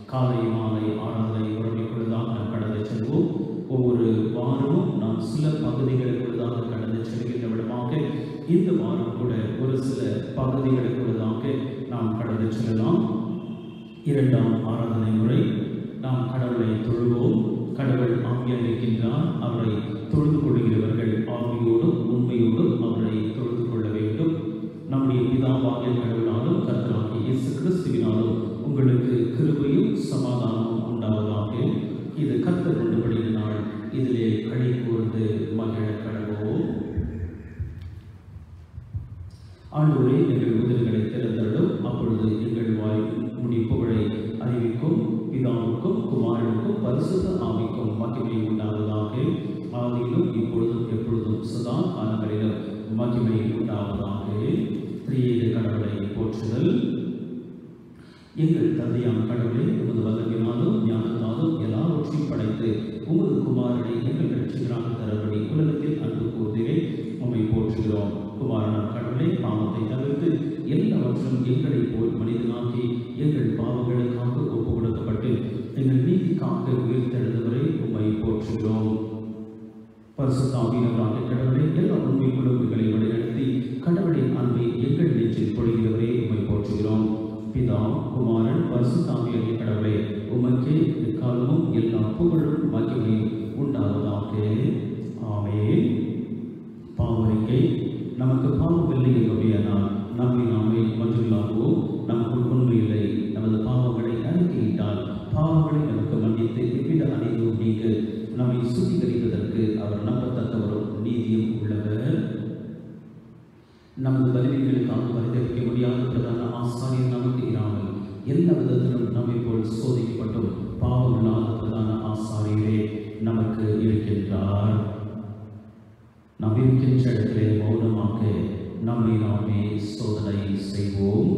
காலை மாலை ஆராதனை உறவைக்குள்ளதாக நாம் கடந்து செல்வோம் ஒவ்வொரு வாரமும் நாம் சில பகுதிகளுக்குள்ளதாக கடந்து செல்கின்ற விடமாக இந்த வாரம் கூட ஒரு சில பகுதிகளுக்குள்ளதாக நாம் கடந்து செல்லலாம் இரண்டாம் ஆராதனை முறை நாம் கடவுளை தொழுவோம் கடவுள் ஆவியாக இருக்கின்றார் அவரை தொழுது கொள்கிறவர்கள் ஆவியோடும் உண்மையோடும் அவரை தொழுது கொள்ள வேண்டும் நம்முடைய பிதாவாகிய கடவுளாலும் கர்த்தராகிய இயேசு கிறிஸ்துவினாலும் உங்களுக்கு கிருபையும் சமாதானமும் உண்டாவதாக இது கர்த்தர் கொண்டுபடிய நாள் இதிலே களி கூர்ந்து மகிழ கடவோம் ஆண்டவரே எங்கள் உதவிகளை திறந்தருளும் அப்பொழுது எங்கள் வாய் முடிப்புகளை அறிவிக்கும் பிதாவுக்கும் குமாரனுக்கும் பரிசுத்த ஆவிக்கும் மகிமை உண்டாவதாக ஆதியிலும் இப்பொழுதும் எப்பொழுதும் சதா காலங்களிலும் மகிமை உண்டாவதாக திரியேக கடவுளை போற்றுதல் எங்கள் தந்தையான கடவுளே உமது வல்லமையினாலும் ஞானத்தாலும் எல்லாவற்றையும் படைத்து உமது குமாரனை எங்கள் ரட்சிகராக தரபடி உலகத்தில் அன்பு கூர்ந்திரை உம்மை போற்றுகிறோம் குமாரனார் கடவுளே பாவத்தை தவிர்த்து எல்லாவற்றும் எங்களை போல் மனிதனாக்கி எங்கள் பாவங்களுக்காக ஒப்பு கொடுக்கப்பட்டு எங்கள் நீதிக்காக உயிர்த்தெழுந்தவரை உம்மை போற்றுகிறோம் பரிசுத்தாவினவராக கடவுளை எல்லா உண்மை குழுக்களை வழிநடத்தி கடவுளின் அன்பை எங்கள் நெஞ்சில் பொழிகிறவரே உம்மை போற்றுகிறோம் பிதா குமாரன் பரிசுத்தாவியாகிய கடவுளே உமக்கே எக்காலமும் எல்லா புகழும் மகிமையும் உண்டாவதாக ஆமென் பாவரிக்கை நமக்கு பாவமில்லை என்னுடைய நான் நம்மை நாமே மன்றுள்ளாகுவோம் நமக்குள் உண்மை இல்லை நமது பாவங்களை அறிக்கையிட்டால் பாவங்களை நமக்கு மன்னித்து எவ்வித அனைத்தும் நீங்க நம்மை சுத்திகரிப்பதற்கு அவர் நம்பத்தக்கவரும் நீதியும் உள்ளவர் நமது பலவீனங்களுக்காக பரிதவிக்க முடியாத பிரதான ஆசாரியர் நமக்கு இராமல் எல்லா விதத்திலும் நம்மை போல் சோதிக்கப்பட்டும் பாவம் இல்லாத பிரதான ஆசாரியரே நமக்கு இருக்கின்றார் நாம் இருக்கின்ற இடத்திலே மௌனமாக நம்மை நாமே சோதனை செய்வோம்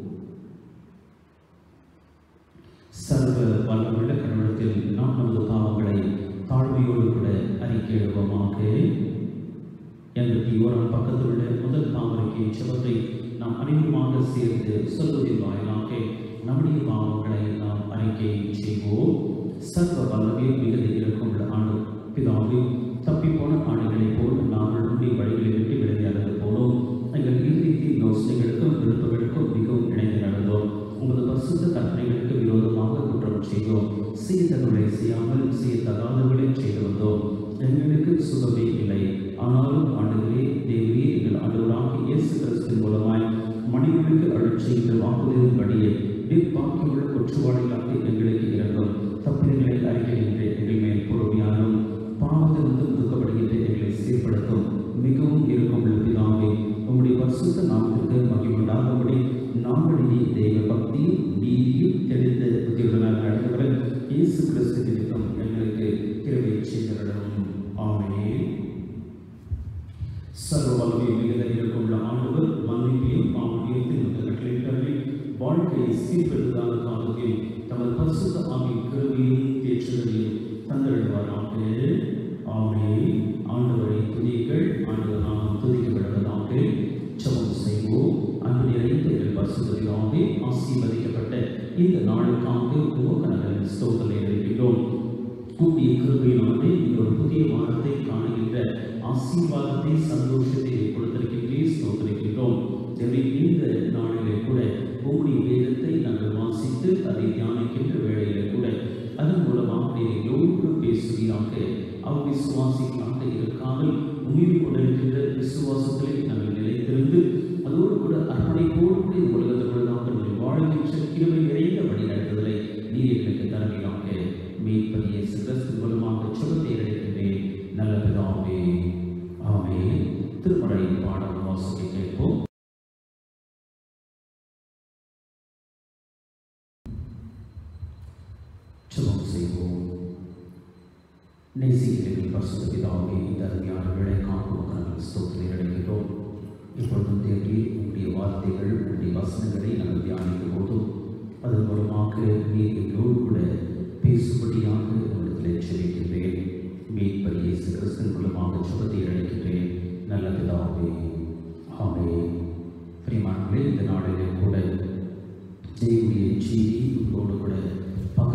சர்வ வல்லமுள்ள கடவுளத்தில் நாம் நமது பாவங்களை தாழ்மையோடு கூட அறிக்கையிடுவோமாக எண்பத்தி ஓராம் பக்கத்தில் உள்ள முதல் பாவனைக்கு செவத்தை நாம் அனைவருமாக சேர்ந்து சொல்வதின் வாயிலாக நம்முடைய பாவங்களை நாம் அறிக்கை செய்வோம் சர்வ வல்லமே மிகுதி இருக்கும் ஆண்டு பிதாவே தப்பி போன ஆணைகளைப் போல் நாங்கள் உண்மை வழிகளை விட்டு விலகி நடந்து போனோம் எங்கள் இறுதியின் யோசனைகளுக்கும் விருப்பங்களுக்கும் மிகவும் இணைந்து நடந்தோம் உமது பரிசுத்த கற்பனைகளுக்கு விரோதமாக குற்றம் செய்தோம் செய்தவர்களை செய்யாமல் செய்யத்தகாதவர்களை செய்து வந்தோம் எங்களுக்கு சுகமே இல்லை ஆனாலும் ஆண்டுகளே தேவரே எங்கள் ஆண்டவராக இயேசு கிறிஸ்துவின் மூலமாய் மனிதர்களுக்கு அருள் செய்கிற வாக்குறுதியின்படியே நிர்பாக்கியுள்ள குற்றவாளிகளாக எங்களுக்கு இறங்கும் தப்பிதங்களை அறிக்கைகின்ற எங்கள் மேல் பொறுமையாலும் பாவத்திலிருந்து துக்கப்படுகின்ற எங்களை சீர்படுத்தும் மிகவும் இருக்கும் பிதாவே உம்முடைய பரிசுத்த நாமத்திற்கு மகிழ்வுண்டாகும்படி நாங்கள் இனி தெய்வ பக்தியும் நீதியும் தெளிந்த புத்தியுடனாக நடந்தவர இயேசு கிறிஸ்து நிமித்தம் எங்களுக்கு கிருபை செய்தவர்களும் ஆமெனே சர்வ வல்லமை மிகுந்த இருக்கும் ஆண்டவர் மன்னிப்பையும் பாவனையத்தையும் நமக்கு கட்டளையிட்டார்கள் வாழ்க்கையை சீர்படுத்தாத காலத்தில் தமது பரிசுத்த ஆவியின் கிருபையும் தேற்றுதலையும் தந்தழுவாராக ஆமே ஆண்டவரை துதிகள் ஆண்டவர் நாம் துதிக்கப்படுவதாக ஜெபம் செய்வோம் அன்பு நிறைந்த எங்கள் பரிசுத்ததிலாகவே ஆசீர்வதிக்கப்பட்ட இந்த நாளுக்காக உமக்கு நாங்கள் ஸ்தோத்திரம் இருக்கிறோம் கூடிய கிருபையினாலே இன்னொரு புதிய வாரத்தை காணுகின்ற ஆசீர்வாதத்தை சந்தோஷத்தை கொடுத்திருக்கின்றே ஸ்தோத்திரிக்கின்றோம் எனவே இந்த நாளிலே கூட உம்முடைய வேதத்தை நாங்கள் வாசித்து அதை தியானிக்கின்ற வேளையிலே கூட அதன் மூலமாக நீர் எல்லோரோடு பேசுவீராக அவ்விசுவாசிகளாக இருக்காமல் உயிர் கொண்டிருக்கின்ற விசுவாசத்திலே நாங்கள் நிலைத்திருந்து அதோடு கூட அர்ப்பணிப்போடு கூட இந்த உலகத்தோடு நாங்கள் வாழ்கின்ற கிருபை நிறைந்த வழி நடத்துதலை நீர் எங்களுக்கு தருவீராக மீட்பதியை சிறப்பு மூலமாக சுகத்தை அடைக்கின்றேன் நல்ல பிதாவே ஆமே திருமறை பாடம் வாசிக்க கேட்போம் சுபம் செய்வோம் நேசிக்கிறீர்கள் பரிசுத்த பிதாவே இந்த அருமையான வேலை காக்கும் நாங்கள் ஸ்தோத்திரை அடைகிறோம் இப்பொழுதும் தேடி உங்களுடைய வார்த்தைகள் உங்களுடைய வசனங்களை நாங்கள் தியானிக்கும் போதும் அதன் மூலமாக நீர் எங்களோடு கூட பேசும்படியாக உங்களிடத்தில் எச்சரிக்கின்றேன் மீட்பர் இயேசு கிறிஸ்தன் மூலமாக சுகத்தை அழைக்கின்றேன் நல்ல பிதாவே ஆமே பிரியமானங்களே இந்த நாளிலே கூட தேவனுடைய செய்தி உங்களோடு கூட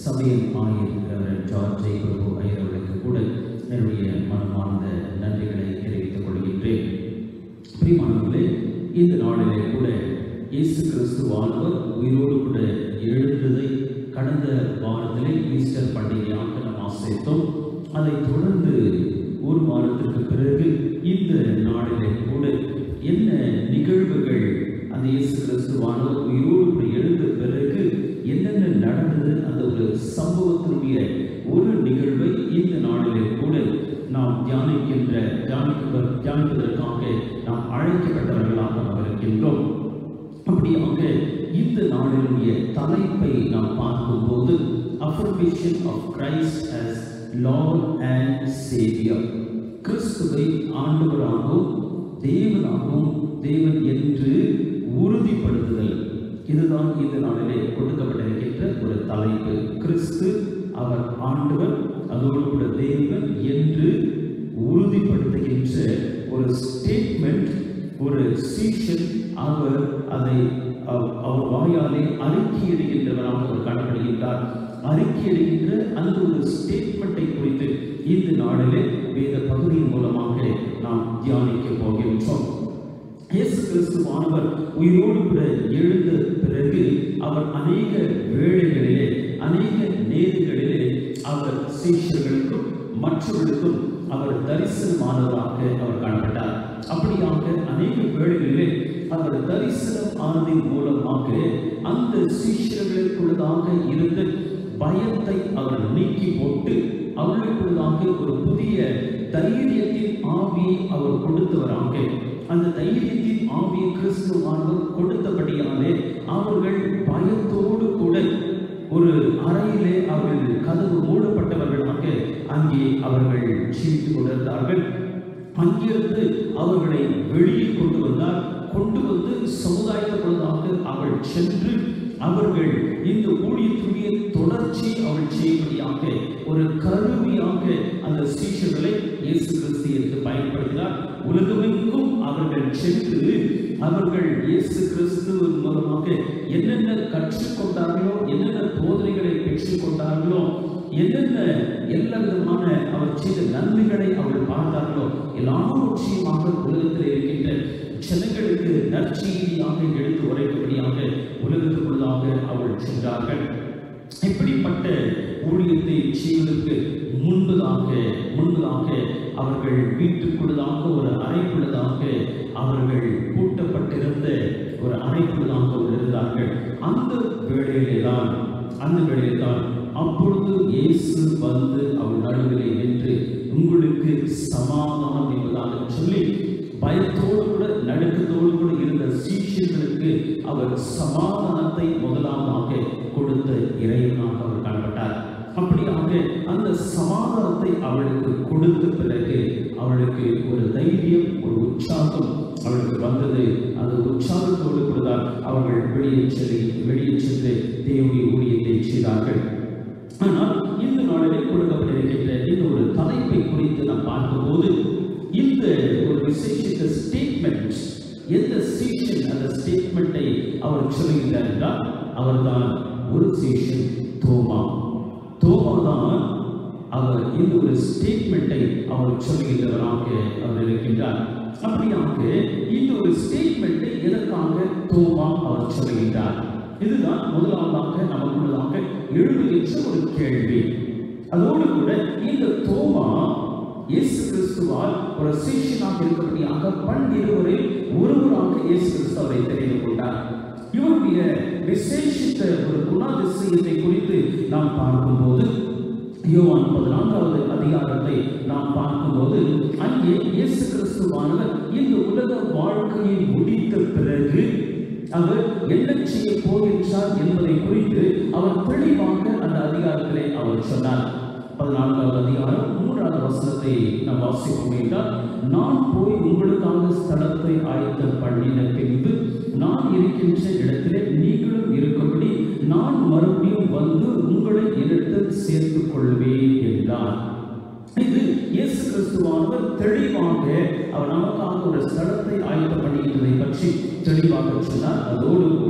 சபையின் ஆகியிருக்கிறவர் ஜார்ஜை பிரபு ஐயர்களுக்கு கூட என்னுடைய மனமார்ந்த நன்றிகளை தெரிவித்துக் கொள்கின்றேன் பிரியமானவர்களே இந்த நாளிலே கூட இயேசு கிறிஸ்துவானவர் உயிரோடு கூட எழுந்ததை கடந்த வாரத்திலே ஈஸ்டர் பண்டிகையாக நாம் ஆசரித்தோம் அதைத் தொடர்ந்து ஒரு வாரத்திற்கு பிறகு இந்த நாளிலே கூட என்ன நிகழ்வுகள் அந்த இயேசு கிறிஸ்துவானவர் உயிரோடு கூட எழுந்த பிறகு என்னென்ன நடந்தது அந்த ஒரு சம்பவத்தினுடைய ஒரு நிகழ்வை இந்த நாளிலே கூட நாம் தியானிக்கின்ற தியானிக்க தியானிப்பதற்காக நாம் அழைக்கப்பட்டவர்களாக நாம் இருக்கின்றோம் அப்படியாக இந்த நாளினுடைய தலைப்பை நாம் பார்க்கும்போது affirmation of Christ as Lord and saviour கிறிஸ்துவை ஆண்டவராகவும் தேவனாகவும் தேவன் என்று உறுதிப்படுத்துதல் இதுதான் இந்த நாளிலே கொடுக்கப்பட்டிருக்கின்ற ஒரு தலைப்பு கிறிஸ்து அவர் ஆண்டவர் அதோடு கூட தேவன் என்று உறுதிப்படுத்துகின்ற ஒரு ஸ்டேட்மெண்ட் ஒரு சீஷன் அவர் அதை அவ- அவர் வாயாலே அறிக்கையிடுகின்றவராக அவர் காணப்படுகின்றார் அறிக்கையிடுகின்ற அந்த ஒரு ஸ்டேட்மெண்ட்டை குறித்து இந்த நாளிலே வேத பகுதியின் மூலமாக நாம் தியானிக்க போகின்றோம் இயேசு கிறிஸ்துவானவர் உயிரோடு கூட எழுந்த பிறகு அவர் அநேக வேளைகளிலே அநேக நேரங்களிலே அவர் சீஷர்களுக்கும் மற்றவர்களுக்கும் அவர் தரிசனமானவராக அவர் காணப்பட்டார் அப்படியாக அநேக வேளைகளிலே அவர் தரிசனம் ஆனதின் மூலமாக அந்த சீஷர்களுக்குள்ளதாக இருந்த பயத்தை அவர் நீக்கி போட்டு அவர்களுக்குள்ளதாக ஒரு புதிய தைரியத்தின் ஆவியை அவர் கொடுத்தவராக அந்த தைரியத்தின் ஆவியை கிறிஸ்துவானவர் கொடுத்தபடியாலே அவர்கள் பயத்தோடு கூட ஒரு அறையிலே அவர்கள் கதவு மூடப்பட்டவர்களாக அங்கே அவர்கள் ஜீவித்துக் கொண்டிருந்தார்கள் அங்கிருந்து அவர்களை வெளியே கொண்டு வந்தார் கொண்டு வந்து சமுதாயத்துக்குள்ளதாக அவள் சென்று அவர்கள் இந்த ஊழியத்துடைய தொடர்ச்சி அவள் செய்யும்படியாக ஒரு கருவியாக அந்த சீஷர்களை இயேசு கிறிஸ்து என்று பயன்படுத்தினார் உலகமெங்கும் அவர்கள் சென்று அவர்கள் இயேசு கிறிஸ்துவின் மூலமாக என்னென்ன கற்றுக்கொண்டார்களோ என்னென்ன போதனைகளை பெற்றுக்கொண்டார்களோ என்னென்ன எல்லா விதமான அவர் செய்த நன்மைகளை அவர்கள் பார்த்தார்களோ எல்லாவற்றையுமாக உலகத்தில் இருக்கின்ற ஜனங்களுக்கு நற்செய்தியாக எடுத்து உரைக்கும்படியாக உலகத்துக்குள்ளாக அவர்கள் சென்றார்கள் இப்படிப்பட்ட ஊழியத்தை செய்வதற்கு முன்பதாக முன்பதாக அவர்கள் வீட்டுக்குள்ளதாக ஒரு அறைக்குள்ளதாக அவர்கள் பூட்டப்பட்டிருந்த ஒரு அறைக்குள்ளதாக அவர்கள் இருந்தார்கள் அந்த வேளையிலே தான் அந்த வேளையிலே தான் அப்பொழுது இயேசு வந்து அவர் நடுவிலே நின்று உங்களுக்கு சமாதானம் என்பதாக சொல்லி பயத்தோடு கூட நடுக்கத்தோடு கூட இருந்த சீஷர்களுக்கு அவர் சமாதானத்தை முதலாமாக கொடுத்த இறைவனாக அவர் காணப்பட்டார் அப்படியாக அந்த சமாதானத்தை அவளுக்கு கொடுத்த பிறகு அவளுக்கு ஒரு தைரியம் ஒரு உற்சாகம் அவளுக்கு வந்தது அந்த உற்சாகத்தோடு கூட தான் அவர்கள் வெளியே சென்று வெளியே சென்று தேவனுடைய ஊழியத்தை செய்தார்கள் ஆனால் இந்த நாளிலே கொடுக்கப்பட்டிருக்கின்ற இந்த ஒரு தலைப்பை குறித்து நாம் பார்க்கும்போது இந்த ஒரு விசேஷித்த ஸ்டேட்மெண்ட் எந்த சீஷன் அந்த ஸ்டேட்மெண்ட்டை அவர் சொல்லுகிறார் என்றால் அவர்தான் ஒரு சீஷன் தோமா தோமா தான் அவர் இந்த ஒரு ஸ்டேட்மெண்ட்டை அவர் சொல்லுகின்றவராக அவர் இருக்கின்றார் அப்படியாக இந்த ஒரு ஸ்டேட்மெண்ட்டை எதற்காக தோமா அவர் சொல்லுகின்றார் இதுதான் முதலாவதாக நமக்குள்ளதாக எழுதுகின்ற ஒரு கேள்வி அதோடு கூட இந்த தோமா இயேசு கிறிஸ்துவால் ஒரு சீஷனாக இருக்கபடியாக பன்னிருவரில் ஒருவராக இயேசு கிறிஸ்து அவரை தெரிந்து கொண்டார் இவருடைய விசேஷித்த ஒரு குணாதிசயத்தை குறித்து நாம் பார்க்கும்போது யோவான் பதினான்காவது அதிகாரத்தை நாம் பார்க்கும்போது அங்கே இயேசு கிறிஸ்துவானவர் இந்த உலக வாழ்க்கையை முடித்த பிறகு அவர் என்ன செய்ய போகின்றார் என்பதை குறித்து அவர் தெளிவாக அந்த அதிகாரத்திலே அவர் சொன்னார் பதினான்காவது அதிகாரம் மூன்றாவது வசனத்தை நாம் வாசிப்போம் என்றால் நான் போய் உங்களுக்காக ஸ்தலத்தை ஆயத்தம் பண்ணின பின்பு நான் இருக்கின்ற இடத்திலே நீங்களும் இருக்கும்படி நான் மறுபடியும் வந்து உங்களை என்னிடத்தில் சேர்த்துக் கொள்வேன் என்றார் இது இயேசு கிறிஸ்துவானவர் தெளிவாக அவர் நமக்காக ஒரு ஸ்தலத்தை ஆயத்தம் பண்ணுகின்றதை பற்றி தெளிவாக சொன்னார் அதோடு கூட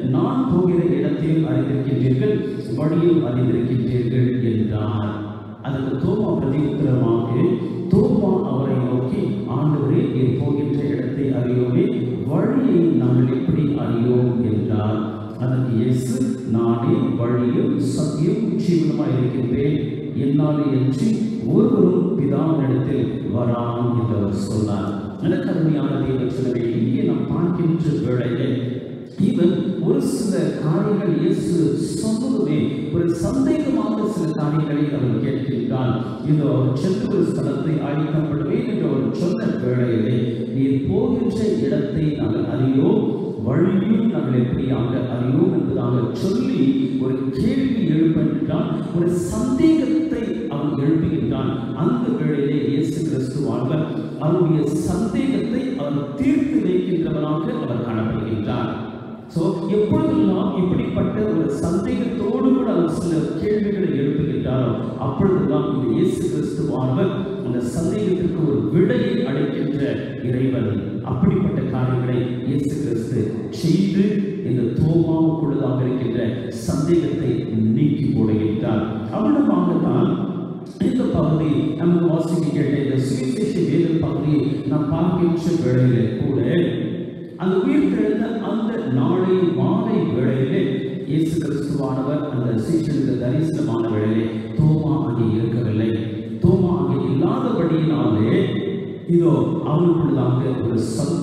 நான் போகிற இடத்தையும் அறிந்திருக்கின்றீர்கள் வழியும் அறிந்திருக்கின்றீர்கள் என்றார் அதற்கு தோமா பிரதி உத்தரமாக தோமா அவரை நோக்கி ஆண்டவரே நீர் போகின்ற இடத்தை அறியோமே வழியை நாங்கள் எப்படி அறியோம் என்றார் அதற்கு இயேசு நானே வழியும் சத்தியம் ஜீவனமாய் இருக்கின்றேன் என்னாலே என்று ஒருவரும் பிதாவினிடத்தில் வரான் என்று அவர் சொன்னார் எனக்கு அருமையான தேவச்சனவே இங்கே நாம் பார்க்கின்ற வேளையிலே இவன் ஒரு சில காரியங்கள் இயேசு சொன்னதுமே ஒரு சந்தேகமாக சில காரியங்களை அவன் கேட்கின்றான் இதோ அவர் சென்று ஒரு ஸ்தலத்தை ஆயத்தப்படுவேன் என்று அவர் சொன்ன வேளையிலே நீர் போகின்ற இடத்தை நாங்கள் அறியோம் வழியும் நாங்கள் எப்படியாக அறியோம் என்பதாக சொல்லி ஒரு கேள்வி எழுப்புகின்றான் ஒரு சந்தேகத்தை அவன் எழுப்புகின்றான் அந்த வேளையிலே இயேசு கிறிஸ்துவானவர் அவருடைய சந்தேகத்தை அவர் தீர்த்து வைக்கின்றவராக அவர் காணப்படுகின்றார் ஸோ எப்பொழுதெல்லாம் இப்படிப்பட்ட ஒரு சந்தேகத்தோடு கூட அவர் சில கேள்விகளை எழுப்புகின்றாரோ அப்பொழுதுதான் இந்த இயேசு கிறிஸ்துவானவர் அந்த சந்தேகத்திற்கு ஒரு விடையை அளிக்கின்ற இறைவன் அப்படிப்பட்ட காரியங்களை இயேசு கிறிஸ்து செய்து இந்த தோமாவுக்குள்ளதாக இருக்கின்ற சந்தேகத்தை நீக்கி போடுகின்றார் அவ்வளவாகத்தான் இந்த பகுதி நமக்கு வாசிக்க கேட்ட இந்த சுவிசேஷ வேத பகுதியை நாம் பார்க்கின்ற வேளையிலே கூட அந்த உயிர் தெழுந்த அந்த நாளை மாலை வேளையிலே இயேசு கிறிஸ்துவானவர் அந்த சீஷனுக்கு தரிசனமான வேளையிலே தோமா அங்கே இருக்கவில்லை தோமா அங்கே இல்லாதபடியினாலே இதோ அவனுக்குள்ளதாக ஒரு சந்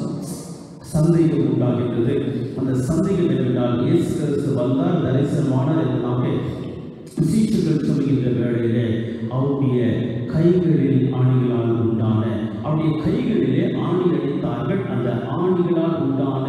சந்தேகம் உண்டாகின்றது அந்த சந்தேகம் என்னவென்றால் இயேசு கிறிஸ்து வந்தார் தரிசனமானார் என்பதாக சீற்றுகள் சொல்கின்ற வேளையிலே அவருடைய கைகளில் ஆணிகளால் உண்டான அவருடைய கைகளிலே ஆணி அடித்தார்கள் அந்த ஆணிகளால் உண்டான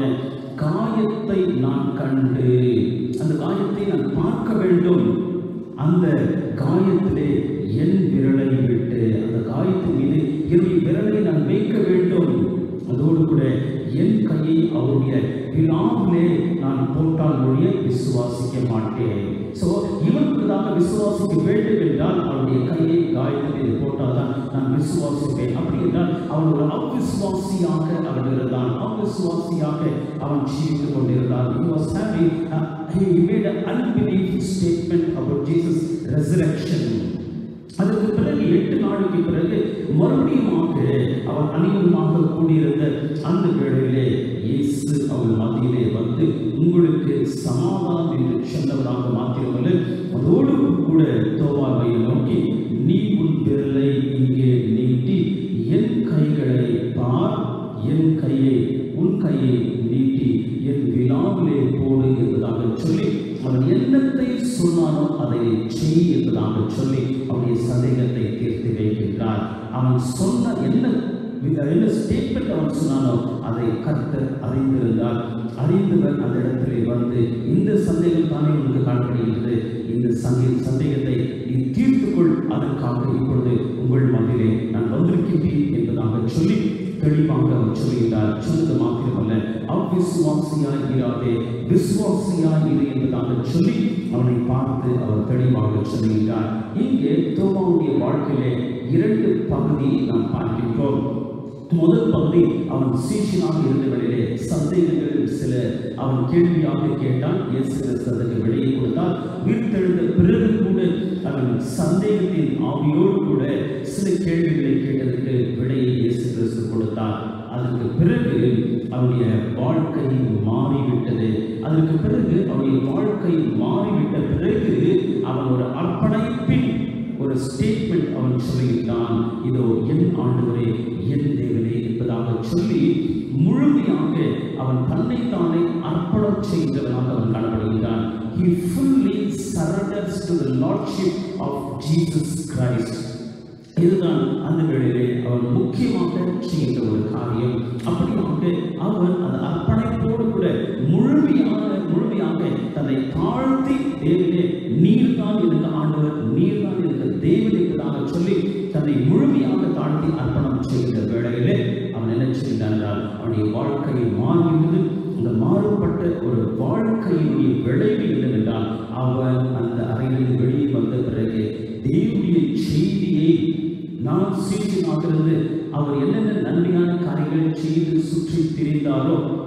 காயத்தை நான் கண்டு அந்த காயத்தை நான் பார்க்க வேண்டும் அந்த காயத்திலே என் விரலை விட்டு அந்த காயத்தின் மீது என்னுடைய விரலை நான் வைக்க வேண்டும் அதோடு கூட என் கையை அவருடைய விழாவிலே நான் போட்டால் மொழிய விசுவாசிக்க மாட்டேன் ஸோ இவனுக்குதாக விசுவாசிக்க வேண்டும் என்றால் அவனுடைய கையை காயத்தின் மீது போட்டால் தான் நான் விசுவாசிப்பேன் அப்படி என்றால் அவன் ஒரு அவ்விசுவாசியாக அவன் இருந்தான் அவ்விசுவாசியாக அவன் ஜீவித்துக் கொண்டிருந்தான் he was having a, he made an unbelief statement about Jesus resurrection அதற்கு பிறகு எட்டு நாளுக்கு பிறகு மறுபடியுமாக அவன் அநேகமாக கூடியிருந்த அந்த வேளையிலே இயேசு அவள் மத்தியிலே வந்து உங்களுக்கு சமாதானம் என்று சொன்னவராக மாத்திரமல்ல அதோடு கூட தோவாவை நோக்கி நீ உன் விரலை இங்கே நீட்டி என் கைகளை பார் என் கையை உன் கையை நீட்டி என் விழாவிலே போடு என்பதாக சொல்லி அவன் என்னத்தை சொன்னானோ அதை செய் என்பதாக சொல்லி அவனுடைய சந்தேகத்தை தீர்த்து வைக்கின்றார் அவன் சொன்ன என்ன என்ன ஸ்டேட்மெண்ட் அவன் சொன்னானோ அதை கர்த்தர் அறிந்திருந்தார் அறிந்தவர் அந்த இடத்திலே வந்து இந்த சந்தேகம் தானே உனக்கு காணப்படுகிறது இந்த சந்தே சந்தேகத்தை நீ தீர்த்துக்கொள் அதற்காக இப்பொழுது உங்கள் மத்தியிலே நான் வந்திருக்கின்றேன் என்பதாக சொல்லி தெளிவாக அவர் சொல்லுகிறார் சொன்னது மாத்திரமல்ல அவ்விசுவாசியாய் இராதே விசுவாசியாய் இரு என்பதாக சொல்லி அவனை பார்த்து அவர் தெளிவாக சொல்லுகிறார் இங்கே தோமாவுடைய வாழ்க்கையிலே இரண்டு பகுதியை நாம் பார்க்கின்றோம் முதல் பகுதி அவன் சீஷனாக இருந்தவரிலே சந்தேகங்கள் சில அவன் கேள்வியாக கேட்டான் இயேசு கிறிஸ்து அதற்கு விடையை கொடுத்தார் உயிர்த்தெழுந்த பிறகு கூட அவன் சந்தேகத்தின் ஆவியோடு கூட சில கேள்விகளை கேட்டதற்கு விடையை இயேசு கிறிஸ்து கொடுத்தார் அதற்கு பிறகு அவனுடைய வாழ்க்கை மாறிவிட்டது அதற்கு பிறகு அவனுடைய வாழ்க்கை மாறிவிட்ட பிறகு அவன் ஒரு அர்ப்பணிப்பின் ஒரு ஸ்டேட்மெண்ட் அவன் சொல்லுகின்றான் இதோ என் ஆண்டவரே என் தேவனே என்பதாக சொல்லி முழுமையாக அவன் தன்னைத்தானே அர்ப்பணம் செய்தவனாக அவன் காணப்படுகின்றான் he fully surrenders to the lordship of jesus christ இதுதான் அந்த வேளையிலே அவன் முக்கியமாக செய்கின்ற ஒரு காரியம் அப்படியாக அவன் அந்த அர்ப்பணிப்போடு கூட முழுமையாக முழுமையாக தன்னை தாழ்த்தி தேவனே நீர்தான் எனக்கு ஆண்டவர் நீர்தான் எனக்கு தேவன் என்பதாக சொல்லி தன்னை முழுமையாக தாழ்த்தி அர்ப்பணம் செய்கின்ற வேளையிலே அவன் என்ன செய்கிறான் என்றால் அவனுடைய வாழ்க்கையை மாறிவிட்டது அந்த மாறுபட்ட ஒரு வாழ்க்கையினுடைய விளைவு என்னவென்றால் அவன் அந்த அறையிலிருந்து வெளியே வந்த பிறகு தேவனுடைய செய்தியை நான் சீட்டினாக இருந்து அவர் என்னென்ன நன்மையான காரியங்களை செய்து சுற்றி திரிந்தாரோ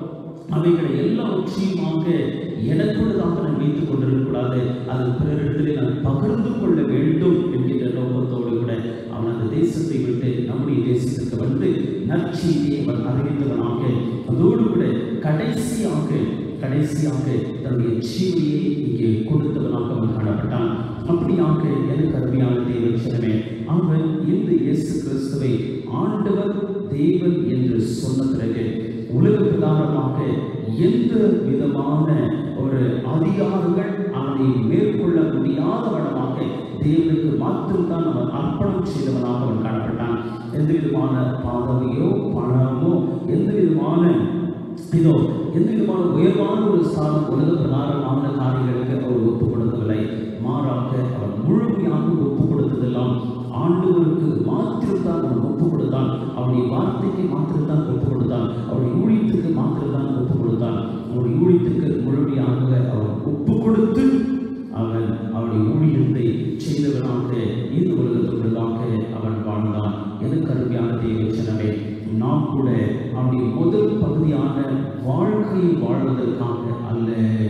அவைகளை எல்லாவற்றையுமாக எனக்குள்ளதாக நான் வைத்துக் கொண்டிருக்கக்கூடாது அது பிறரிடத்திலே நான் பகிர்ந்து கொள்ள வேண்டும் என்கின்ற நோக்கத்தோடு கூட அவன் அந்த தேசத்தை விட்டு நம்முடைய தேசத்திற்கு வந்து நற்செய்தியை அவன் அறிவித்தவனாக அதோடு கூட கடைசியாக கடைசியாக தன்னுடைய ஜீவனையை இங்கே கொடுத்தவனாக அவன் காணப்பட்டான் அப்படியாக எனக்கு அருமையான தேவச்சனமே அவன் இந்த இயேசு கிறிஸ்துவை ஆண்டவர் தேவன் என்று சொன்ன பிறகு உலக பிரகாரமாக எந்த விதமான ஒரு அதிகாரங்கள் அவனை மேற்கொள்ள முடியாத வண்ணமாக தேவனுக்கு மாத்திரம்தான் அவன் அர்ப்பணம் செய்தவனாக அவன் காணப்பட்டான் எந்த விதமான பதவியோ பணமோ எந்த விதமான இதோ எந்த விதமான உயர்வான ஒரு ஸ்தானம் உலக பிரகாரமான காரியங்களுக்கு அவர் ஒப்பு கொடுக்கவில்லை மாறாக அவர் முழுமையாக ஒப்பு கொடுத்ததெல்லாம் ஆண்டவருக்கு மாத்திரம்தான் அவன் ஒப்பு கொடுத்தான் அவருடைய வார்த்தைக்கு மாத்திரம்தான் ஒப்பு கொடுத்தான் அவருடைய ஊழியத்துக்கு மாத்திரம்தான் ஒப்பு கொடுத்தான் அவருடைய ஊழியத்துக்கு முழுமையாக அவர் ஒப்பு கொடுத்து அவன் அவருடைய ஊழியத்தை செய்தவனாக இந்த உலகத்துக்குள்ளாக அவன் வாழ்ந்தான் எனக்கு அருமையான தேவச்சனமே நாம் கூட அவனுடைய முதல் பகுதியான வாழ்க்கையை வாழ்வதற்காக அல்ல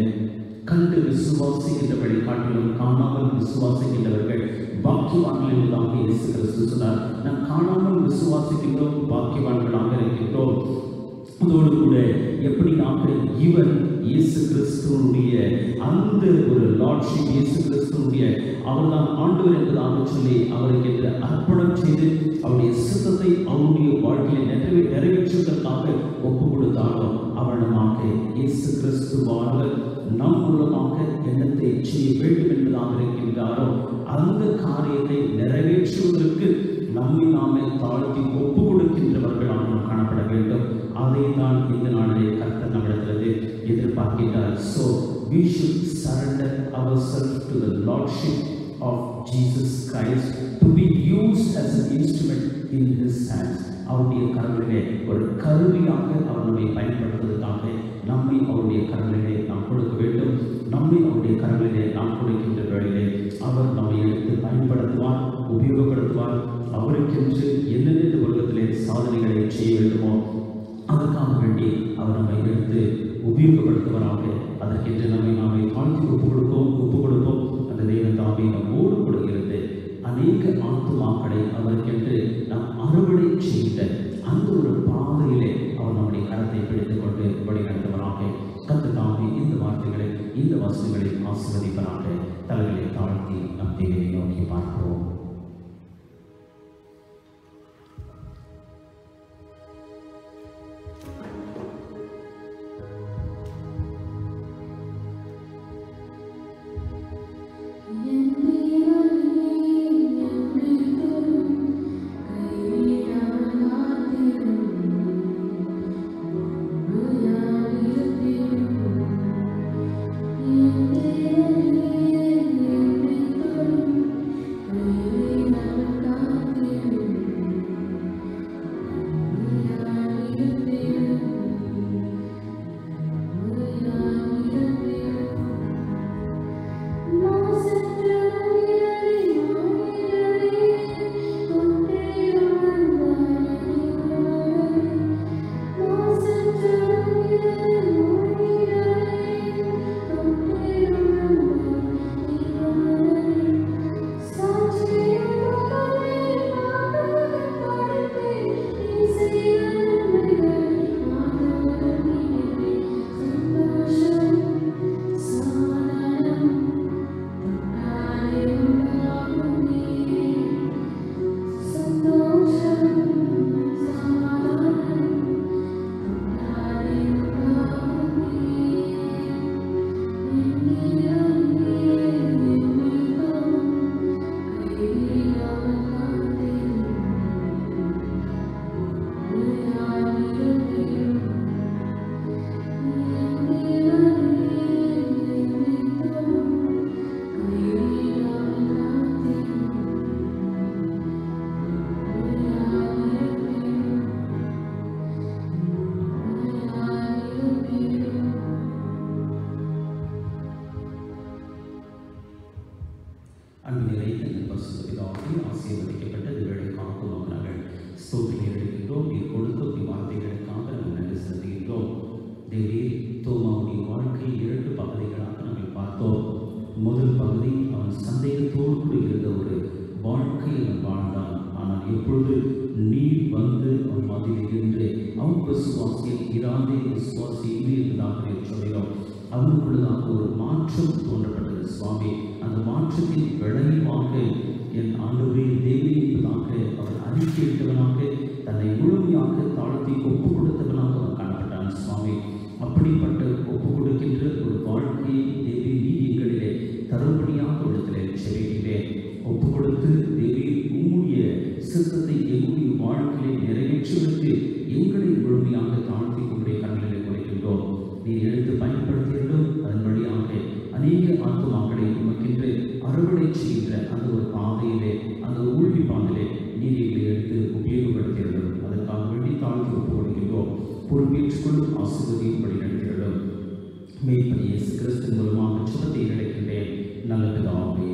கண்டு விசுவாசிக்கின்றவர்களை காட்டிலும் காணாமல் விசுவாசிக்கின்றவர்கள் பாக்கியவான்கள் என்பதாக இயேசு கிறிஸ்து சொன்னார் நாம் காணாமல் விசுவாசிக்கின்றோம் பாக்கியவான்களாக இருக்கின்றோம் அதோடு கூட எப்படியாக இவன் இயேசு கிறிஸ்துவனுடைய அந்த ஒரு லார்ட்ஷிப் இயேசு கிறிஸ்துவனுடைய அவர்தான் ஆண்டவர் என்பதாக சொல்லி அவருக்கு என்று அர்ப்பணம் செய்து அவருடைய சித்தத்தை அவருடைய வாழ்க்கையை நிறைவே நிறைவேற்றுவதற்காக ஒப்பு கொடுத்தாலும் அவனமாக இயேசு கிறிஸ்துவானவர் நம் மூலமாக எண்ணத்தை செய்ய வேண்டும் என்பதாக இருக்கின்றாரோ அந்த காரியத்தை நிறைவேற்றுவதற்கு நம்மை நாமே தாழ்த்தி ஒப்பு கொடுக்கின்றவர்களாக நாம் காணப்பட வேண்டும் அதை தான் இந்த நாளிலே கர்த்தர் நம்மிடத்திலிருந்து எதிர்பார்க்கின்றார் so we should surrender ourselves to the lordship of Jesus Christ to be used as an instrument in his hands அவருடைய கரங்களிலே ஒரு கருவியாக அவர் நம்மை பயன்படுத்துவதற்காக நம்மை அவருடைய கரங்களிலே நாம் கொடுக்க வேண்டும் நம்மை அவருடைய கரங்களிலே நாம் கொடுக்கின்ற வேளையிலே அவர் நம்மை எடுத்து பயன்படுத்துவார் உபயோகப்படுத்துவார் அவருக்கென்று என்னென்ன இந்த உலகத்திலே சாதனைகளை செய்ய வேண்டுமோ அதற்காக வேண்டி அவர் நம்மை எடுத்து உபயோகப்படுத்துவராக அதற்கென்று நம்மை நாமே தாழ்த்தி ஒப்பு கொடுப்போம் ஒப்பு கொடுப்போம் அந்த தெய்வம் தாமே நம்மோடு கூட இருந்து அநேக ஆத்துமாக்களை அவருக்கென்று நாம் அறுவடை செய்த அந்த ஒரு பாதையிலே அவர் நம்முடைய கரத்தை பிடித்துக் கொண்டு வழிநடத்துவராக கத்து தாமே இந்த வார்த்தைகளை இந்த வசனங்களை ஆசீர்வதிப்பராக தலைகளை தாழ்த்தி நம் தேவையை நோக்கி பார்க்கிறோம் Thank you. விசுவாசியில் இராதே விசுவாசி இது என்பதாக சொல்கிறோம் அவனுக்குள்ளதாக ஒரு மாற்றம் தோன்றப்பட்டது சுவாமி அந்த மாற்றத்தின் விளைவாக என் ஆண்டவரே தேவி என்பதாக அவர் அறிக்கையிட்டவனாக தன்னை முழுமையாக தாழ்த்தி ஒப்பு கொடுத்தவனாக அவர் காணப்பட்டான் சுவாமி அப்படிப்பட்ட ஒப்பு கொடுக்கின்ற ஒரு வாழ்க்கையை தேவி நீதிகளிலே தரும்படியாக உள்ளத்திலே செவிக்கிறேன் ஒப்பு கொடுத்து தேவி உம்முடைய சித்தத்தை எங்களுடைய வாழ்க்கையை நிறைவேற்றுவதற்கு எங்களை முழுமையாக தாழ்த்தி உங்களுடைய கண்களிலே குறைக்கின்றோம் நீ எடுத்து பயன்படுத்தியிருந்தோம் அதன் வழியாக அநேக ஆத்மாக்களை உமக்கென்று அறுவடை செய்கின்ற அந்த ஒரு பாதையிலே அந்த ஊழ்வி பாதையிலே நீர் எங்களை எடுத்து உபயோகப்படுத்தியிருந்தோம் அதற்காக வேண்டி தாழ்த்தி ஒப்பு கொடுக்கின்றோம் பொறுப்பேற்றுக்கொள்ளும் ஆசிர்வதியும் வழி நடத்தியிருந்தோம் மேற்படி இயேசு கிறிஸ்து மூலமாக சுகத்தை கிடைக்கின்றேன் நல்ல பிதாவே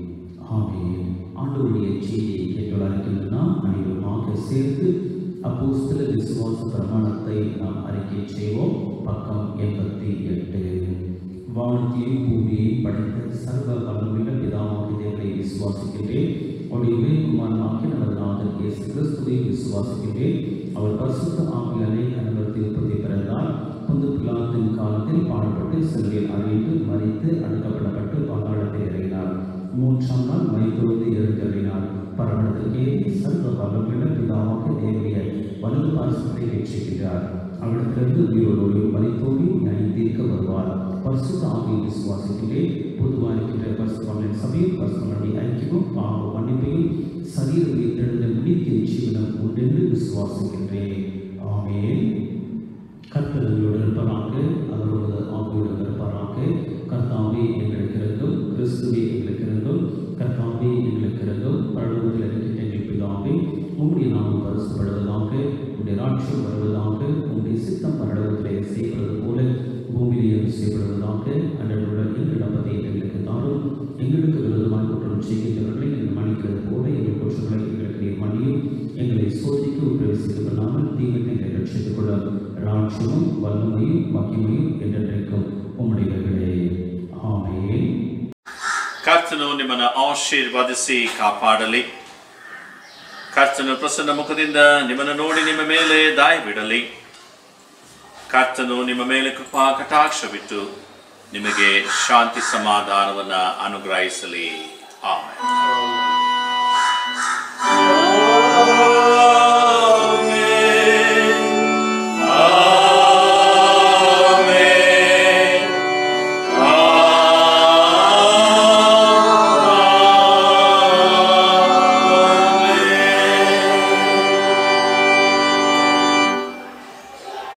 ஆமே ஆண்டவருடைய செய்தியை கேட்டோட இருக்கின்றனா அனைவருமாக சேர்த்து அப்போஸ்தல விசுவாச பிரமாணத்தை நாம் அறிக்கை செய்வோம் பக்கம் எண்பத்தி எட்டு வானத்தையும் பூமியையும் படைத்த சர்வ வல்லமையுள்ள பிதாவாகிய தேவனை விசுவாசிக்கின்றேன் அவருடைய ஒரே குமாரனாகிய நமது நாதன் இயேசு கிறிஸ்துவை விசுவாசிக்கின்றேன் அவர் பரிசுத்த ஆவியாலே கணவரத்தை உற்பத்தி பிறந்தார் புந்து பிலாத்தின் காலத்தில் பாடப்பட்டு சிலுவையில் அறையிட்டு மறித்து அடக்கப்படப்பட்டு பாதாளத்தில் இறங்கினார் மூன்றாம் நாள் மறித்தொழுந்து எழுந்தறினார் பரமணத்திற்கே சர்வ வல்லமையுள்ள பிதாவாக தேவனுடைய வலது பாரசத்தை வெற்றிக்கிறார் அவரிடத்திலிருந்து உயிரோடையும் மறித்தோடையும் நியாயம் தீர்க்க வருவார் பரிசுத்த ஆவியை விசுவாசிக்கின்றேன் பொதுவாக இருக்கின்ற பரிசுத்தமிழின் சபையும் பரிசுத்தமிழை ஐக்கியமும் பாவ மன்னிப்பையும் சரீர உயிர்த்தெழுந்த நித்திய ஜீவனம் உண்டென்று விசுவாசிக்கின்றேன் ஆமென் கர்த்தர்களோடு இருப்பதாக அவரோடு ஆவியோடு இருப்பாராக கர்த்தாவே எங்களுக்கு இருந்தும் கிறிஸ்துவே எங்களுக்கு இருந்தும் கர்த்தாவே எங்களுக்கு இருந்தும் பரலோகத்தில் இருக்கின்ற எங்கள் பிதாவே உம்முடைய நாமம் பரிசுப்படுவதாக உம்முடைய ராட்சியம் வருவதாக உம்முடைய சித்தம் பரலோகத்திலே செய்வது போல பூமியிலேயும் செய்யப்படுவதாக அன்றோட எங்கள் அப்பத்தை எங்களுக்கு தாரும் எங்களுக்கு விரோதமாக குற்றம் செய்கின்றவர்களை எங்கள் மன்னிக்கிறது போல எங்கள் குற்றங்களை எங்களுக்கு நீர் மன்னியும் எங்களை சோதிக்க உபயோகித்து கொள்ளாமல் தீமையை எங்களை ரட்சித்துக் கொள்ள ராட்சியமும் வல்லமையும் மகிமையும் என்றென்றைக்கும் உம்முடையவர்களே ஆமென் ಕರ್ತನು ನಿಮ್ಮನ್ನು ಆಶೀರ್ವದಿಸಿ ಕಾಪಾಡಲಿ ಕರ್ತನು ಪ್ರಸನ್ನ ಮುಖದಿಂದ ನಿಮ್ಮನ್ನು ನೋಡಿ ನಿಮ್ಮ ಮೇಲೆ ದಾಯ ಬಿಡಲಿ ಕರ್ತನು ನಿಮ್ಮ ಮೇಲೆ ಕೃಪಾ ಕಟಾಕ್ಷವಿಟ್ಟು ನಿಮಗೆ ಶಾಂತಿ ಸಮಾಧಾನವನ್ನು ಅನುಗ್ರಹಿಸಲಿ ಆಮೇಲೆ